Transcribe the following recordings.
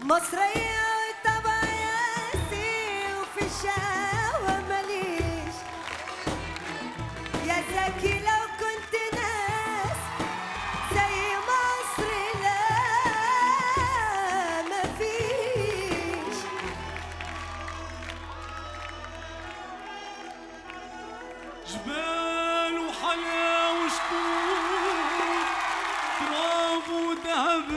مصرية وطبيعتي وفي الشهوة ماليش يا زكي لو كنت ناس زي مصر لا مفيش جبال وحلا وشطوط تراب وذهب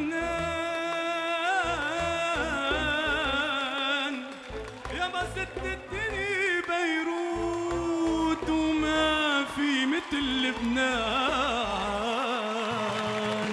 رنان يا ما ست الدنيا بيروت وما في مثل لبنان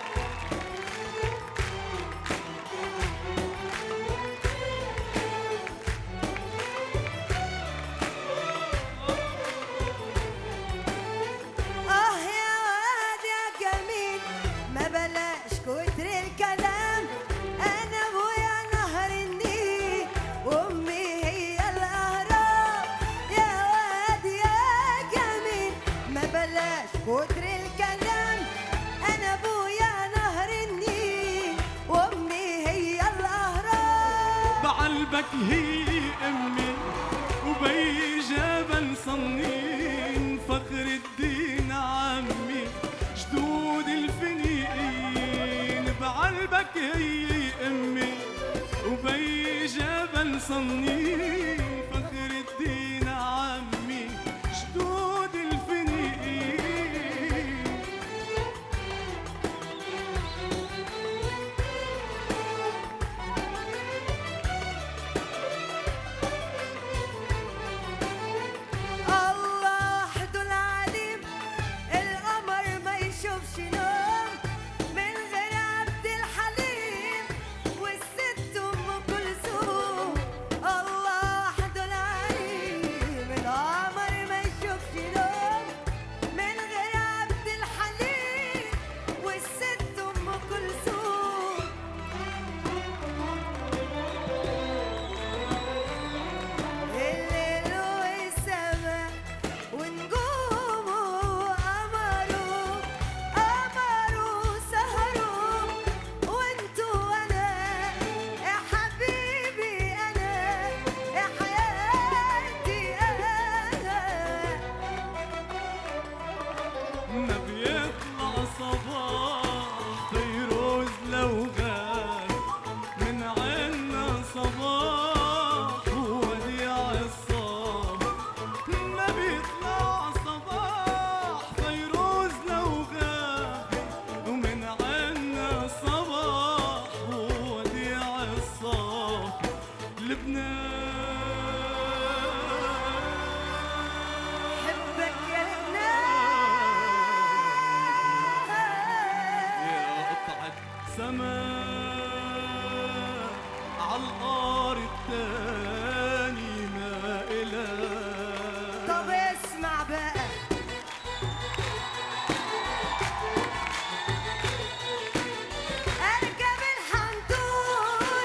آه يا واد يا جميل ما بلاش كتر الكلام أنا أبويا نهر النيل وأمي هي الأهرام يا واد يا جميل ما بلاش كتر الكلام أنا أبويا نهر النيل وأمي هي الأهرام بعلبك هي امي وبي جبل صنين فخر الدين عمي جدود الفنيين بعلبك هي امي وبي جبل صنين فخر الدين عمي جدود الفنيين الله وحده العليم القمر ما يشوفش نوم من غير عبد الحليم والست ام كلثوم الله وحده العليم القمر ما يشوفش نوم من غير عبد الحليم والست ام كلثوم الليل والسما ونجومه قمروا قمروا سهروا وانتوا وانا يا حبيبي انا يا حياتي انا ما بيطلع صباح فيروز لو غاب من عنا صباح وديع الصباح ما بيطلع صباح فيروز لو غاب ومن عنا صباح وديع الصباح لبنان حبك يا يا لبنان قطعة سماء عالقار التاني ما إلها طب اسمع بقى اركب الحنطور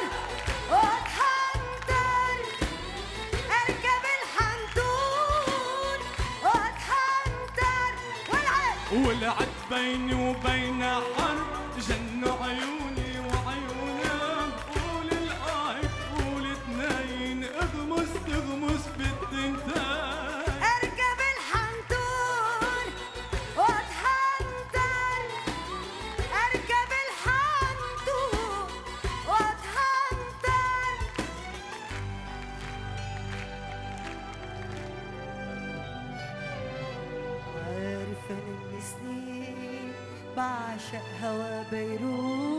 واتحنطر اركب الحنطور واتحنطر والعب ولعت بيني وبين حرب جنوا عيوني وعيونك قول الآيك قول اتنين اغمس تغمس بالتنتين اركب الحنطور واتحنطر اركب الحنطور واتحنطر عارف انا من سنين بعشق هوا بيروت